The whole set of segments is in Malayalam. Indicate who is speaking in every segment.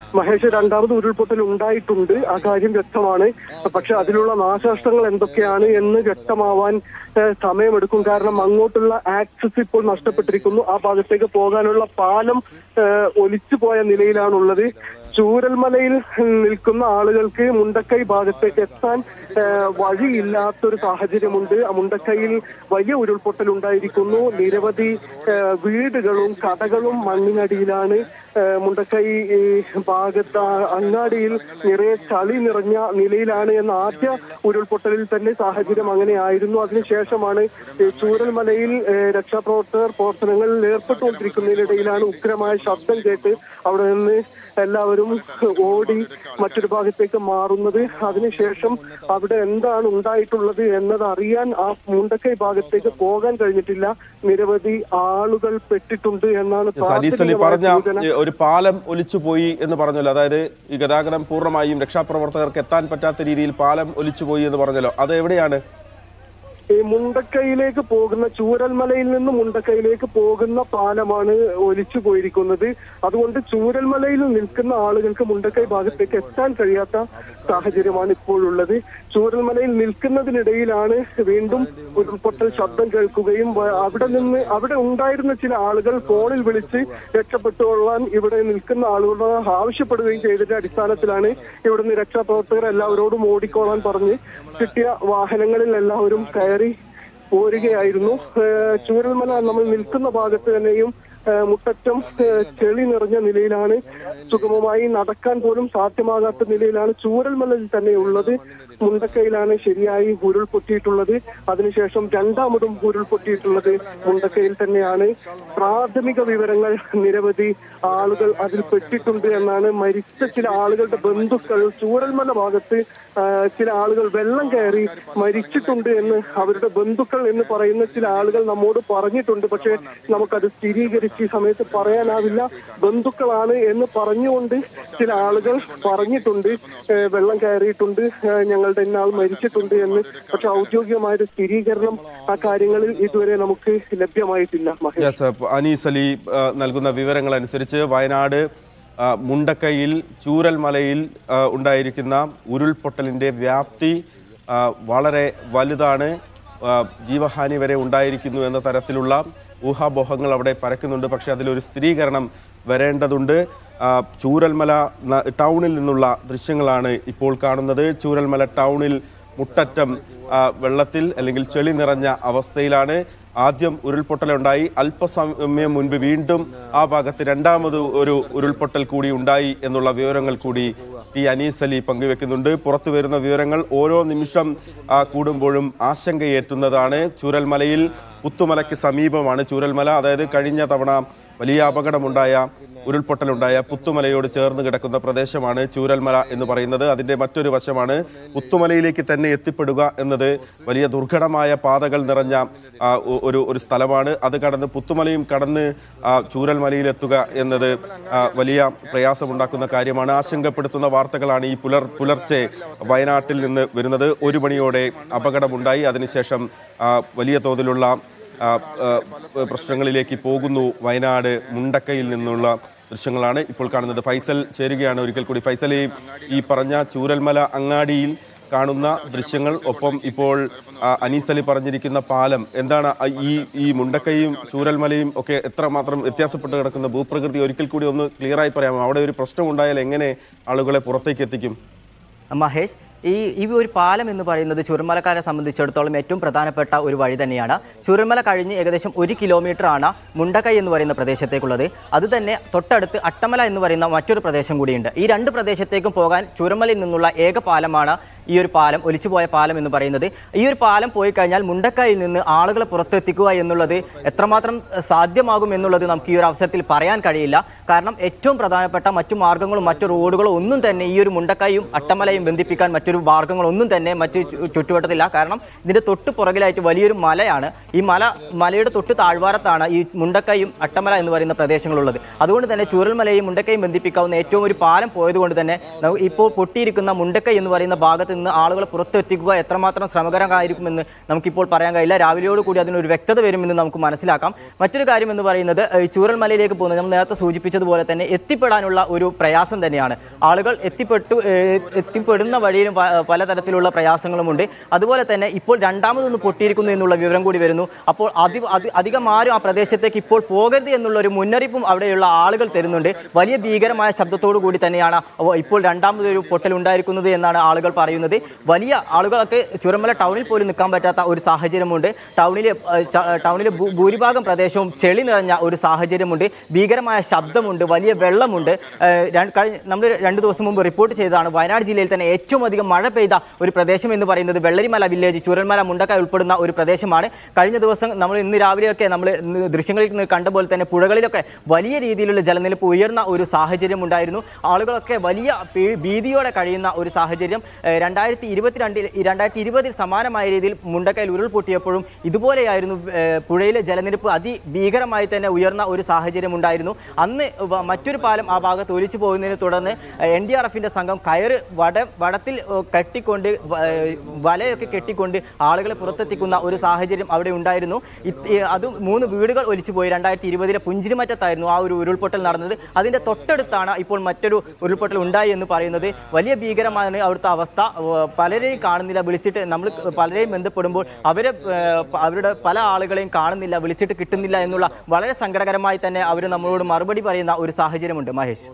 Speaker 1: മഹേഷ് രണ്ടാമത് ഉരുൾപൊട്ടൽ ഉണ്ടായിട്ടുണ്ട് ആ കാര്യം വ്യക്തമാണ് പക്ഷെ അതിലുള്ള നാശനഷ്ടങ്ങൾ എന്തൊക്കെയാണ് എന്ന് വ്യക്തമാവാൻ ഏഹ്, സമയമെടുക്കും കാരണം അങ്ങോട്ടുള്ള ആക്സസ് ഇപ്പോൾ നഷ്ടപ്പെട്ടിരിക്കുന്നു ആ ഭാഗത്തേക്ക് പോകാനുള്ള പാലം ഏഹ്, ഒലിച്ചു പോയ നിലയിലാണുള്ളത് ചൂരൽമലയിൽ നിൽക്കുന്ന ആളുകൾക്ക് മുണ്ടക്കൈ ഭാഗത്തേക്ക് എത്താൻ ഏഹ്, വഴിയില്ലാത്തൊരു സാഹചര്യമുണ്ട് ആ മുണ്ടക്കൈയിൽ വലിയ ഉരുൾപൊട്ടൽ ഉണ്ടായിരിക്കുന്നു നിരവധി ഏഹ്, വീടുകളും കടകളും മണ്ണിനടിയിലാണ് ഏഹ്, മുണ്ടക്കൈ ഈ ഭാഗത്ത് ആ അങ്ങാടിയിൽ നിറയെ ചളി നിറഞ്ഞ നിലയിലാണ് എന്ന ആദ്യ ഉരുൾപൊട്ടലിൽ തന്നെ സാഹചര്യം അങ്ങനെയായിരുന്നു അതിനുശേഷമാണ് ഈ ചൂരൽമലയിൽ ഏഹ്, രക്ഷാപ്രവർത്തകർ പ്രവർത്തനങ്ങളിൽ ഏർപ്പെട്ടുകൊണ്ടിരിക്കുന്നതിനിടയിലാണ് ഉഗ്രമായ ശബ്ദം കേട്ട് അവിടെ നിന്ന് എല്ലാവരും ഓടി മറ്റൊരു ഭാഗത്തേക്ക് മാറുന്നത് അതിനുശേഷം അവിടെ എന്താണ് ഉണ്ടായിട്ടുള്ളത് എന്നത് അറിയാൻ ആ മുണ്ടക്കൈ ഭാഗത്തേക്ക് പോകാൻ കഴിഞ്ഞിട്ടില്ല നിരവധി ആളുകൾ പെട്ടിട്ടുണ്ട് എന്നാണ്
Speaker 2: അനീസ് അലി
Speaker 1: പ്രാഥമികമായ
Speaker 2: പറഞ്ഞ
Speaker 1: സൂചന
Speaker 2: ഏ, ഒരു പാലം ഒലിച്ചുപോയി എന്ന് പറഞ്ഞല്ലോ അതായത് ഈ ഗതാഗതം പൂർണ്ണമായും രക്ഷാപ്രവർത്തകർക്ക് എത്താൻ പറ്റാത്ത രീതിയിൽ പാലം ഒലിച്ചുപോയി എന്ന് പറഞ്ഞല്ലോ അത് എവിടെയാണ്
Speaker 1: ഈ മുണ്ടക്കൈയിലേക്ക് പോകുന്ന ചൂരൽമലയിൽ നിന്ന് മുണ്ടക്കൈയിലേക്ക് പോകുന്ന പാലമാണ് ഒലിച്ചു പോയിരിക്കുന്നത് അതുകൊണ്ട് ചൂരൽമലയിൽ നിൽക്കുന്ന ആളുകൾക്ക് മുണ്ടക്കൈ ഭാഗത്തേക്ക് എത്താൻ കഴിയാത്ത സാഹചര്യമാണ് ഇപ്പോഴുള്ളത് ചൂരൽമലയിൽ നിൽക്കുന്നതിനിടയിലാണ് വീണ്ടും ഉരുൾപൊട്ടൽ ശബ്ദം കേൾക്കുകയും വ- അവിടെ നിന്ന് അവിടെ ഉണ്ടായിരുന്ന ചില ആളുകൾ ഫോണിൽ വിളിച്ച് രക്ഷപ്പെട്ടുകൊള്ളാൻ ഇവിടെ നിൽക്കുന്ന ആളുകളോട് ആവശ്യപ്പെടുകയും ചെയ്തതിന്റെ അടിസ്ഥാനത്തിലാണ് ഇവിടുന്ന് രക്ഷാപ്രവർത്തകർ എല്ലാവരോടും ഓടിക്കോളാൻ പറഞ്ഞ് കിട്ടിയ വാഹനങ്ങളിൽ എല്ലാവരും കയറി പോരുകയായിരുന്നു ഏഹ് ചൂരൽമല നമ്മൾ നിൽക്കുന്ന ഭാഗത്ത് തന്നെയും ഏഹ് മുട്ടറ്റം ഏഹ് ചെളി നിറഞ്ഞ നിലയിലാണ് സുഗമമായി നടക്കാൻ പോലും സാധ്യമാകാത്ത നിലയിലാണ് ചൂരൽമലയിൽ തന്നെ ഉള്ളത് മുണ്ടക്കയിലാണ് ശരിയായി ഉരുൾപൊട്ടിയിട്ടുള്ളത് അതിനുശേഷം രണ്ടാമതും ഉരുൾപൊട്ടിയിട്ടുള്ളത് മുണ്ടക്കയിൽ തന്നെയാണ് പ്രാഥമിക വിവരങ്ങൾ നിരവധി ആളുകൾ അതിൽ പെട്ടിട്ടുണ്ട് എന്നാണ് മരിച്ച ചില ആളുകളുടെ ബന്ധുക്കൾ ചൂരൽമല ഭാഗത്ത് ആ, ചില ആളുകൾ വെള്ളം കയറി മരിച്ചിട്ടുണ്ട് എന്ന് അവരുടെ ബന്ധുക്കൾ എന്ന് പറയുന്ന ചില ആളുകൾ നമ്മോട് പറഞ്ഞിട്ടുണ്ട് പക്ഷേ നമുക്കത് സ്ഥിരീകരിച്ച് ഈ സമയത്ത് പറയാനാവില്ല ബന്ധുക്കളാണ് എന്ന് പറഞ്ഞുകൊണ്ട് ചില ആളുകൾ പറഞ്ഞിട്ടുണ്ട് ഏ, വെള്ളം കയറിയിട്ടുണ്ട് ഏ, ഞങ്ങളുടെ ഇന്നാൾ മരിച്ചിട്ടുണ്ട് എന്ന് പക്ഷെ ഔദ്യോഗികമായ ഒരു സ്ഥിരീകരണം ആ കാര്യങ്ങളിൽ ഇതുവരെ നമുക്ക് ലഭ്യമായിട്ടില്ല മഹേഷ്
Speaker 2: യെസ് അപ്പ് അനീസ് അലി ആ, നൽകുന്ന വിവരങ്ങൾ അനുസരിച്ച് വയനാട് ആ, മുണ്ടക്കൈയിൽ ചൂരൽമലയിൽ ആ, ഉണ്ടായിരിക്കുന്ന ഉരുൾപൊട്ടലിന്റെ വ്യാപ്തി ആ, വളരെ വലുതാണ് ആ, ജീവഹാനി വരെ ഉണ്ടായിരിക്കുന്നു എന്ന തരത്തിലുള്ള ഊഹാപോഹങ്ങൾ അവിടെ പരക്കുന്നുണ്ട് പക്ഷേ അതിലൊരു സ്ഥിരീകരണം വരേണ്ടതുണ്ട് ആ, ചൂരൽമല ന- ടൗണിൽ നിന്നുള്ള ദൃശ്യങ്ങളാണ് ഇപ്പോൾ കാണുന്നത് ചൂരൽമല ടൗണിൽ മുട്ടറ്റം ആ, വെള്ളത്തിൽ അല്ലെങ്കിൽ ചെളി നിറഞ്ഞ അവസ്ഥയിലാണ് ആദ്യം ഉരുൾപൊട്ടലുണ്ടായി അല്പസമയം മുൻപ് വീണ്ടും ആ ഭാഗത്ത് രണ്ടാമത് ഒരു ഉരുൾപൊട്ടൽ കൂടി ഉണ്ടായി എന്നുള്ള വിവരങ്ങൾ കൂടി ടി അനീസ് അലി പങ്കുവെക്കുന്നുണ്ട് പുറത്തു വരുന്ന വിവരങ്ങൾ ഓരോ നിമിഷം ആ, കൂടുമ്പോഴും ആശങ്കയേറ്റുന്നതാണ് ചൂരൽമലയിൽ പുത്തുമലയ്ക്ക് സമീപമാണ് ചൂരൽമല അതായത് കഴിഞ്ഞ തവണ വലിയ അപകടമുണ്ടായ ഉരുൾപൊട്ടലുണ്ടായ പുത്തുമലയോട് ചേർന്ന് കിടക്കുന്ന പ്രദേശമാണ് ചൂരൽമല എന്ന് പറയുന്നത് അതിന്റെ മറ്റൊരു വശമാണ് പുത്തുമലയിലേക്ക് തന്നെ എത്തിപ്പെടുക എന്നത് വലിയ ദുർഘടമായ പാതകൾ നിറഞ്ഞ ആ, ഒ- ഒരു ഒരു സ്ഥലമാണ് അത് കടന്ന് പുത്തുമലയും കടന്ന് ആ, ചൂരൽമലയിൽ എത്തുക എന്നത് ആ, വലിയ പ്രയാസമുണ്ടാക്കുന്ന കാര്യമാണ് ആശങ്കപ്പെടുത്തുന്ന വാർത്തകളാണ് ഈ പുലർ പുലർച്ചെ വയനാട്ടിൽ നിന്ന് വരുന്നത് ഒരു മണിയോടെ അപകടമുണ്ടായി അതിനുശേഷം ആ, വലിയ തോതിലുള്ള ആ, ആ, പ്രശ്നങ്ങളിലേക്ക് പോകുന്നു വയനാട് മുണ്ടക്കയിൽ നിന്നുള്ള ദൃശ്യങ്ങളാണ് ഇപ്പോൾ കാണുന്നത് ഫൈസൽ ചേരുകയാണ് ഒരിക്കൽ കൂടി ഫൈസൽ ഈ ഈ പറഞ്ഞ ചൂരൽമല അങ്ങാടിയിൽ കാണുന്ന ദൃശ്യങ്ങൾ ഒപ്പം ഇപ്പോൾ ആ, അനീസ് അലി പറഞ്ഞിരിക്കുന്ന പാലം എന്താണ് ആ ഈ ഈ മുണ്ടക്കയും ചൂരൽമലയും ഒക്കെ എത്രമാത്രം വ്യത്യാസപ്പെട്ട് കിടക്കുന്ന ഭൂപ്രകൃതി ഒരിക്കൽ കൂടി ഒന്ന് ക്ലിയറായി പറയാമോ അവിടെ ഒരു പ്രശ്നം ഉണ്ടായാൽ എങ്ങനെ ആളുകളെ പുറത്തേക്ക് എത്തിക്കും
Speaker 3: മഹേഷ് ഈ ഈ ഒരു പാലം എന്ന് പറയുന്നത് ചുരമലക്കാരെ സംബന്ധിച്ചിടത്തോളം ഏറ്റവും പ്രധാനപ്പെട്ട ഒരു വഴി തന്നെയാണ് ചുരമല കഴിഞ്ഞ് ഏകദേശം ഒരു കിലോമീറ്ററാണ് മുണ്ടക്കൈ എന്ന് പറയുന്ന പ്രദേശത്തേക്കുള്ളത് അത് തന്നെ തൊട്ടടുത്ത് അട്ടമല എന്ന് പറയുന്ന മറ്റൊരു പ്രദേശം കൂടിയുണ്ട് ഈ രണ്ട് പ്രദേശത്തേക്കും പോകാൻ ചുരമലയിൽ നിന്നുള്ള ഏക പാലമാണ് ഈ ഒരു പാലം ഒലിച്ചുപോയ പാലം എന്ന് പറയുന്നത് ഈ ഒരു പാലം പോയി കഴിഞ്ഞാൽ മുണ്ടക്കൈയിൽ നിന്ന് ആളുകളെ പുറത്തെത്തിക്കുക എന്നുള്ളത് എത്രമാത്രം ഏഹ്, സാധ്യമാകും എന്നുള്ളത് നമുക്ക് ഈ ഒരു അവസരത്തിൽ പറയാൻ കഴിയില്ല കാരണം ഏറ്റവും പ്രധാനപ്പെട്ട മറ്റു മാർഗങ്ങളും മറ്റു റോഡുകളോ ഒന്നും തന്നെ ഈ ഒരു മുണ്ടക്കൈയും അട്ടമലയും ബന്ധിപ്പിക്കാൻ മറ്റു മറ്റൊരു മാർഗ്ഗങ്ങളൊന്നും തന്നെ മറ്റ് ചു- ചുറ്റുവട്ടത്തില്ല കാരണം ഇതിന്റെ തൊട്ട് പുറകിലായിട്ട് വലിയൊരു മലയാണ് ഈ മല മലയുടെ തൊട്ട് താഴ്വാരത്താണ് ഈ മുണ്ടക്കയും അട്ടമല എന്ന് പറയുന്ന പ്രദേശങ്ങളുള്ളത് അതുകൊണ്ട് തന്നെ ചൂരൽമലയും മുണ്ടക്കയും ബന്ധിപ്പിക്കാവുന്ന ഏറ്റവും ഒരു പാലം പോയതുകൊണ്ട് തന്നെ നമുക്ക് ഇപ്പോൾ പൊട്ടിയിരിക്കുന്ന മുണ്ടക്കൈ എന്ന് പറയുന്ന ഭാഗത്ത് നിന്ന് ആളുകളെ പുറത്തെത്തിക്കുക എത്രമാത്രം ശ്രമകരമായിരിക്കുമെന്ന് നമുക്കിപ്പോൾ പറയാൻ കഴിയില്ല രാവിലെയോട് കൂടി അതിനൊരു വ്യക്തത വരുമെന്ന് നമുക്ക് മനസ്സിലാക്കാം മറ്റൊരു കാര്യം എന്ന് പറയുന്നത് ഈ ചൂരൽമലയിലേക്ക് പോകുന്നത് നമ്മൾ നേരത്തെ സൂചിപ്പിച്ചതുപോലെ തന്നെ എത്തിപ്പെടാനുള്ള ഒരു പ്രയാസം തന്നെയാണ് ആളുകൾ എത്തിപ്പെട്ടു ഏഹ്, എത്തിപ്പെടുന്ന വഴിയിലും പ- പലതരത്തിലുള്ള പ്രയാസങ്ങളുമുണ്ട് അതുപോലെ തന്നെ ഇപ്പോൾ രണ്ടാമതൊന്ന് പൊട്ടിയിരിക്കുന്നു എന്നുള്ള വിവരം കൂടി വരുന്നു അപ്പോൾ അതി അതി- അധികം ആരും ആ പ്രദേശത്തേക്ക് ഇപ്പോൾ പോകരുത് എന്നുള്ള ഒരു മുന്നറിയിപ്പും അവിടെയുള്ള ആളുകൾ തരുന്നുണ്ട് വലിയ ഭീകരമായ ശബ്ദത്തോടു കൂടി തന്നെയാണ് അവ- ഇപ്പോൾ രണ്ടാമതൊരു പൊട്ടൽ ഉണ്ടായിരിക്കുന്നത് എന്നാണ് ആളുകൾ പറയുന്നത് വലിയ ആളുകളൊക്കെ ചുരമല ടൗണിൽ പോലും നിൽക്കാൻ പറ്റാത്ത ഒരു സാഹചര്യമുണ്ട് ടൗണിലെ ഏഹ്, ച- ടൗണിലെ ഭൂ- ഭൂരിഭാഗം പ്രദേശവും ചെളി നിറഞ്ഞ ഒരു സാഹചര്യമുണ്ട് ഭീകരമായ ശബ്ദമുണ്ട് വലിയ വെള്ളമുണ്ട് ഏഹ്, രണ്ട് കഴിഞ്ഞ നമ്മൾ രണ്ട് ദിവസം മുമ്പ് റിപ്പോർട്ട് ചെയ്തതാണ് വയനാട് ജില്ലയിൽ തന്നെ ഏറ്റവും അധികം മഴ പെയ്ത ഒരു പ്രദേശം എന്ന് പറയുന്നത് വെള്ളരിമല വില്ലേജ് ചൂരന്മല മുണ്ടക്ക ഉൾപ്പെടുന്ന ഒരു പ്രദേശമാണ് കഴിഞ്ഞ ദിവസം നമ്മൾ ഇന്ന് രാവിലെയൊക്കെ നമ്മൾ ഇന്ന് ദൃശ്യങ്ങളിൽ നിന്ന് കണ്ട പോലെ തന്നെ പുഴകളിലൊക്കെ വലിയ രീതിയിലുള്ള ജലനിരപ്പ് ഉയർന്ന ഒരു സാഹചര്യം ഉണ്ടായിരുന്നു ആളുകളൊക്കെ വലിയ പേ- ഭീതിയോടെ കഴിയുന്ന ഒരു സാഹചര്യം ഏഹ്, രണ്ടായിരത്തി ഇരുപത്തിരണ്ടിൽ രണ്ടായിരത്തി ഇരുപതിൽ സമാനമായ രീതിയിൽ മുണ്ടക്കയിൽ ഉരുൾപൊട്ടിയപ്പോഴും ഇതുപോലെയായിരുന്നു ഏഹ്, പുഴയിലെ ജലനിരപ്പ് അതിഭീകരമായി തന്നെ ഉയർന്ന ഒരു സാഹചര്യം ഉണ്ടായിരുന്നു അന്ന് വ- മറ്റൊരു പാലം ആ ഭാഗത്ത് ഒലിച്ചു പോകുന്നതിനെ തുടർന്ന് എൻ ഡി ആർ എഫിന്റെ സംഘം കയറ് വട വടത്തിൽ ഏഹ്, കെട്ടിക്കൊണ്ട് വ- ഏഹ്, വലയൊക്കെ കെട്ടിക്കൊണ്ട് ആളുകളെ പുറത്തെത്തിക്കുന്ന ഒരു സാഹചര്യം അവിടെ ഉണ്ടായിരുന്നു ഇത് ഏഹ്, അത് മൂന്ന് വീടുകൾ ഒലിച്ചു പോയി രണ്ടായിരത്തി ഇരുപതിലെ പുഞ്ചിരിമറ്റത്തായിരുന്നു ആ ഒരു ഉരുൾപൊട്ടൽ നടന്നത് അതിന്റെ തൊട്ടടുത്താണ് ഇപ്പോൾ മറ്റൊരു ഉരുൾപൊട്ടൽ ഉണ്ടായി എന്ന് പറയുന്നത് വലിയ ഭീകരമാണ് അവിടുത്തെ അവസ്ഥ ഏഹ്, പലരെയും കാണുന്നില്ല വിളിച്ചിട്ട് നമ്മൾ പലരെയും ബന്ധപ്പെടുമ്പോൾ അവരെ ഏഹ്, പ- അവരുടെ പല ആളുകളെയും കാണുന്നില്ല വിളിച്ചിട്ട് കിട്ടുന്നില്ല എന്നുള്ള വളരെ സങ്കടകരമായി തന്നെ അവർ നമ്മളോട് മറുപടി പറയുന്ന ഒരു സാഹചര്യമുണ്ട് മഹേഷ്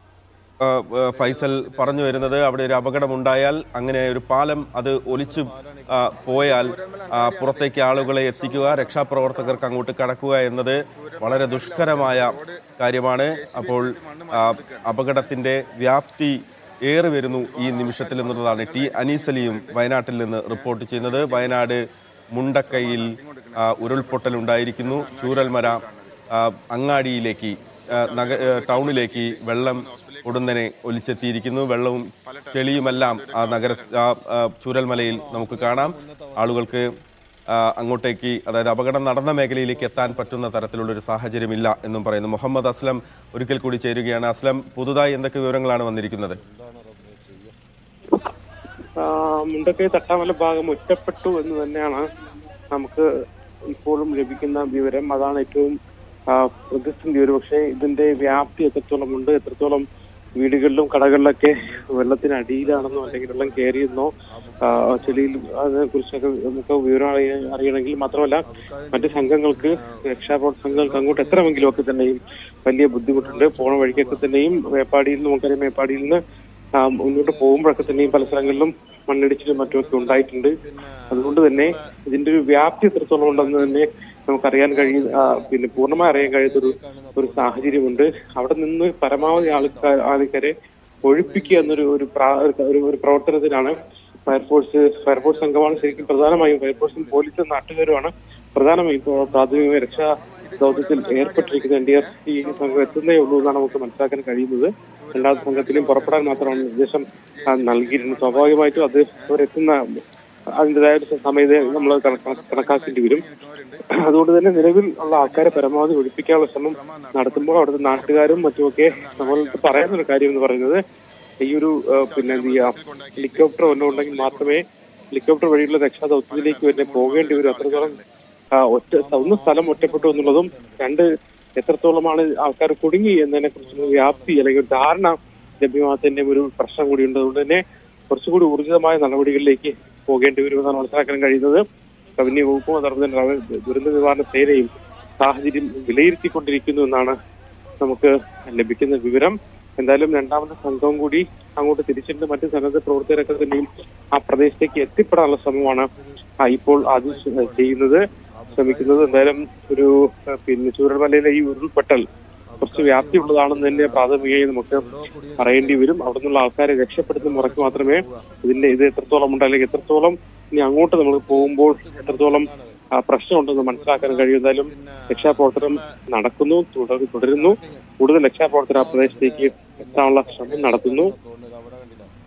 Speaker 2: ആ, ആ, ഫൈസൽ പറഞ്ഞു വരുന്നത് അവിടെ ഒരു അപകടമുണ്ടായാൽ അങ്ങനെ ഒരു പാലം അത് ഒലിച്ചു ആ, പോയാൽ ആ, പുറത്തേക്ക് ആളുകളെ എത്തിക്കുക രക്ഷാപ്രവർത്തകർക്ക് അങ്ങോട്ട് കടക്കുക എന്നത് വളരെ ദുഷ്കരമായ കാര്യമാണ് അപ്പോൾ ആ, അപകടത്തിന്റെ വ്യാപ്തി ഏറി വരുന്നു ഈ നിമിഷത്തിൽ എന്നുള്ളതാണ് ടി അനീസലിയും വയനാട്ടിൽ നിന്ന് റിപ്പോർട്ട് ചെയ്യുന്നത് വയനാട് മുണ്ടക്കൈയിൽ ആ, ഉരുൾപൊട്ടലുണ്ടായിരിക്കുന്നു ചൂരൽമര ആ, അങ്ങാടിയിലേക്ക് ആ, നഗ ആ, ടൗണിലേക്ക് വെള്ളം ഉടനെ ഒലിച്ചെത്തിയിരിക്കുന്നു വെള്ളവും ചെളിയുമെല്ലാം ആ നഗര ആ ആ, ചൂരൽമലയിൽ നമുക്ക് കാണാം ആളുകൾക്ക് ആ, അങ്ങോട്ടേക്ക് അതായത് അപകടം നടന്ന മേഖലയിലേക്ക് എത്താൻ പറ്റുന്ന തരത്തിലുള്ള ഒരു സാഹചര്യമില്ല എന്നും പറയുന്നു മുഹമ്മദ് അസ്ലം ഒരിക്കൽ കൂടി ചേരുകയാണ് അസ്ലം പുതുതായി എന്തൊക്കെ വിവരങ്ങളാണ് വന്നിരിക്കുന്നത്
Speaker 4: ആ, മുണ്ടക്കൈ തട്ടാമല ഭാഗം ഒറ്റപ്പെട്ടു എന്ന് തന്നെയാണ് നമുക്ക് ഇപ്പോഴും ലഭിക്കുന്ന വിവരം അതാണ് ഏറ്റവും ആ, പ്രതിസന്ധി ഒരു പക്ഷേ ഇതിന്റെ വ്യാപ്തി എത്രത്തോളം ഉണ്ട് എത്രത്തോളം വീടുകളിലും കടകളിലൊക്കെ വെള്ളത്തിനടിയിലാണെന്നോ അല്ലെങ്കിൽ വെള്ളം കയറിയെന്നോ ആ, ചെളിയിൽ അതിനെ കുറിച്ചൊക്കെ നമുക്ക് വിവരം അറിയ- അറിയണമെങ്കിൽ മാത്രമല്ല മറ്റ് സംഘങ്ങൾക്ക് രക്ഷാപ്രവർത്തന സംഘങ്ങൾക്ക് അങ്ങോട്ട് എത്തണമെങ്കിലും ഒക്കെ തന്നെയും വലിയ ബുദ്ധിമുട്ടുണ്ട് പോണ വഴിക്കൊക്കെ തന്നെയും മേപ്പാടിയിൽ നിന്ന് നമുക്കറിയാം മേപ്പാടിയിൽ നിന്ന് ആ, മുന്നോട്ട് പോകുമ്പോഴൊക്കെ തന്നെയും പല സ്ഥലങ്ങളിലും മണ്ണിടിച്ചിലും മറ്റുമൊക്കെ ഉണ്ടായിട്ടുണ്ട് അതുകൊണ്ട് തന്നെ ഇതിന്റെ ഒരു വ്യാപ്തി എത്രത്തോളം ഉണ്ടെന്ന് തന്നെ നമുക്കറിയാൻ കഴിയും ആ, പിന്നെ പൂർണ്ണമായി അറിയാൻ കഴിയാത്തൊരു ഒരു സാഹചര്യമുണ്ട് അവിടെ നിന്ന് പരമാവധി ആൾക്കാർ ആൾക്കാരെ ഒഴിപ്പിക്കുക എന്നൊരു ഒരു പ്രാ- ഒരു ഒരു പ്രവർത്തനത്തിനാണ് ഫയർഫോഴ്സ് ഫയർഫോഴ്സ് സംഘമാണ് ശരിക്കും പ്രധാനമായും ഫയർഫോഴ്സും പോലീസും നാട്ടുകാരുമാണ് പ്രധാനമായും ഇപ്പോൾ പ്രാഥമിക രക്ഷാ ദൗത്യത്തിൽ ഏർപ്പെട്ടിരിക്കുന്ന എൻ ഡി ആർ ഈ സംഘം എത്തുന്നേ ഉള്ളൂ എന്നാണ് നമുക്ക് മനസ്സിലാക്കാൻ കഴിയുന്നത് രണ്ടാമത്തെ സംഘത്തിലും പുറപ്പെടാൻ മാത്രമാണ് നിർദ്ദേശം ആ, നൽകിയിരുന്നത് സ്വാഭാവികമായിട്ടും അത് അവരെത്തുന്ന അതിൻ്റെതായ ഒരു സമയത്തെ നമ്മൾ കണക്കാക്കേണ്ടി വരും അതുകൊണ്ട് തന്നെ നിലവിൽ ഉള്ള ആൾക്കാരെ പരമാവധി ഒഴിപ്പിക്കാനുള്ള ശ്രമം നടത്തുമ്പോൾ അവിടുത്തെ നാട്ടുകാരും മറ്റുമൊക്കെ നമ്മൾ പറയുന്ന ഒരു കാര്യം എന്ന് പറയുന്നത് ഈ ഒരു ആ, പിന്നെ എന്ത് ചെയ്യാ ഹെലികോപ്റ്റർ വല്ലതും ഉണ്ടെങ്കിൽ മാത്രമേ ഹെലികോപ്റ്റർ വഴിയുള്ള രക്ഷാദൗത്യത്തിലേക്ക് തന്നെ പോകേണ്ടി വരും അത്രത്തോളം ആ, ഒറ്റ ഒന്ന് സ്ഥലം ഒറ്റപ്പെട്ടു എന്നുള്ളതും രണ്ട് എത്രത്തോളമാണ് ആൾക്കാർ കുടുങ്ങി എന്നതിനെ കുറിച്ചുള്ള വ്യാപ്തി അല്ലെങ്കിൽ ഒരു ധാരണ ലഭ്യമാകത്തിന്റെ ഒരു പ്രശ്നം കൂടിയുണ്ട് അതുകൊണ്ട് തന്നെ കുറച്ചുകൂടി ഊർജിതമായ നടപടികളിലേക്ക് പോകേണ്ടി വരുമെന്നാണ് മനസ്സിലാക്കാൻ കഴിയുന്നത് റവന്യൂ വകുപ്പും അതോടൊപ്പം തന്നെ റവ- ദുരന്ത നിവാരണ സേനയും സാഹചര്യം വിലയിരുത്തിക്കൊണ്ടിരിക്കുന്നു എന്നാണ് നമുക്ക് ലഭിക്കുന്ന വിവരം എന്തായാലും രണ്ടാമത്തെ സംഘവും കൂടി അങ്ങോട്ട് തിരിച്ചിട്ട് മറ്റ് സന്നദ്ധ പ്രവർത്തകരൊക്കെ തന്നെയും ആ പ്രദേശത്തേക്ക് എത്തിപ്പെടാനുള്ള ശ്രമമാണ് ആ ഇപ്പോൾ ആദ്യം ശ- ചെയ്യുന്നത് ശ്രമിക്കുന്നത് എന്തായാലും ഒരു ആ, പിന്നെ ചൂരൽമലയിലെ ഈ ഉരുൾപൊട്ടൽ കുറച്ച് വ്യാപ്തിയുള്ളതാണെന്ന് തന്നെ പ്രാഥമികമായി നമുക്ക് പറയേണ്ടി വരും അവിടെ നിന്നുള്ള ആൾക്കാരെ രക്ഷപ്പെടുത്തുന്ന മുറയ്ക്ക് മാത്രമേ ഇതിന്റെ ഇത് എത്രത്തോളം ഉണ്ട് അല്ലെങ്കിൽ എത്രത്തോളം ഇനി അങ്ങോട്ട് നമ്മൾ പോകുമ്പോൾ എത്രത്തോളം ആ, പ്രശ്നമുണ്ടെന്ന് മനസ്സിലാക്കാൻ കഴിയും എന്തായാലും രക്ഷാപ്രവർത്തനം നടക്കുന്നു തുടർ തുടരുന്നു കൂടുതൽ രക്ഷാപ്രവർത്തനം ആ പ്രദേശത്തേക്ക് എത്താനുള്ള ശ്രമം നടത്തുന്നു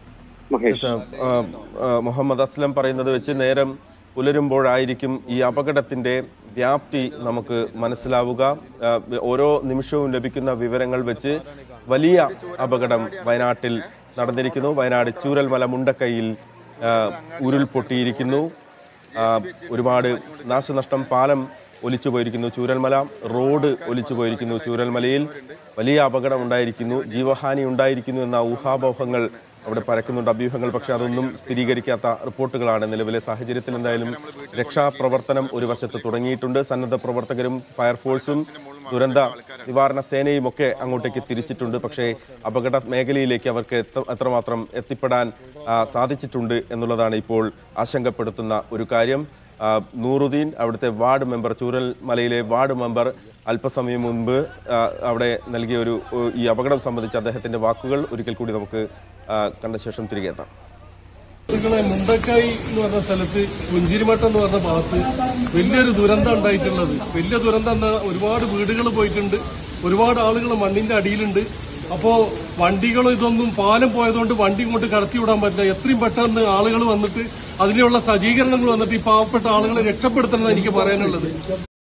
Speaker 4: മഹേഷ്
Speaker 2: ആ, ആ, മുഹമ്മദ് അസ്ലം പറയുന്നത് വെച്ച് നേരം പുലരുമ്പോഴായിരിക്കും ഈ അപകടത്തിന്റെ വ്യാപ്തി നമുക്ക് മനസ്സിലാവുക ആ, ഓരോ നിമിഷവും ലഭിക്കുന്ന വിവരങ്ങൾ വെച്ച് വലിയ അപകടം വയനാട്ടിൽ നടന്നിരിക്കുന്നു വയനാട് ചൂരൽമല മുണ്ടക്കൈയിൽ ആ, ഉരുൾപൊട്ടിയിരിക്കുന്നു ആ, ഒരുപാട് നാശനഷ്ടം പാലം ഒലിച്ചു പോയിരിക്കുന്നു ചൂരൽമല റോഡ് ഒലിച്ചു പോയിരിക്കുന്നു ചൂരൽമലയിൽ വലിയ അപകടം ഉണ്ടായിരിക്കുന്നു ജീവഹാനി ഉണ്ടായിരിക്കുന്നു എന്ന ഊഹാപോഹങ്ങൾ അവിടെ പരക്കുന്നുണ്ട് അഭ്യൂഹങ്ങൾ പക്ഷേ അതൊന്നും സ്ഥിരീകരിക്കാത്ത റിപ്പോർട്ടുകളാണ് നിലവിലെ സാഹചര്യത്തിൽ എന്തായാലും രക്ഷാപ്രവർത്തനം ഒരു വശത്ത് തുടങ്ങിയിട്ടുണ്ട് സന്നദ്ധ പ്രവർത്തകരും ഫയർഫോഴ്സും ദുരന്ത നിവാരണ സേനയും ഒക്കെ അങ്ങോട്ടേക്ക് തിരിച്ചിട്ടുണ്ട് പക്ഷേ അപകട മേഖലയിലേക്ക് അവർക്ക് എത്ത- എത്രമാത്രം എത്തിപ്പെടാൻ ആ, സാധിച്ചിട്ടുണ്ട് എന്നുള്ളതാണ് ഇപ്പോൾ ആശങ്കപ്പെടുത്തുന്ന ഒരു കാര്യം ആ, നൂറുദ്ദീൻ അവിടുത്തെ വാർഡ് മെമ്പർ ചൂരൽ മലയിലെ വാർഡ് മെമ്പർ അല്പസമയം മുൻപ് ആ, അവിടെ നൽകിയ ഒരു ഒരു ഈ അപകടം സംബന്ധിച്ച അദ്ദേഹത്തിന്റെ വാക്കുകൾ ഒരിക്കൽ കൂടി നമുക്ക് ആ, കണ്ട ശേഷം തിരികെ എത്താം
Speaker 5: സുഹൃത്തുക്കളെ മുണ്ടക്കായി എന്ന് പറഞ്ഞ സ്ഥലത്ത് പുഞ്ചിരിമട്ടം എന്ന് പറഞ്ഞ ഭാഗത്ത് വലിയൊരു ദുരന്തം ഉണ്ടായിട്ടുള്ളത് വലിയ ദുരന്തം എന്താ ഒരുപാട് വീടുകൾ പോയിട്ടുണ്ട് ഒരുപാട് ആളുകൾ മണ്ണിന്റെ അടിയിലുണ്ട് അപ്പോ വണ്ടികളും ഇതൊന്നും പാലം പോയതുകൊണ്ട് വണ്ടി ഇങ്ങോട്ട് കടത്തിവിടാൻ പറ്റില്ല എത്രയും പെട്ടെന്ന് ആളുകൾ വന്നിട്ട് അതിനുള്ള സജ്ജീകരണങ്ങൾ വന്നിട്ട് ഈ പാവപ്പെട്ട ആളുകളെ രക്ഷപ്പെടുത്തണമെന്ന് എനിക്ക് പറയാനുള്ളത്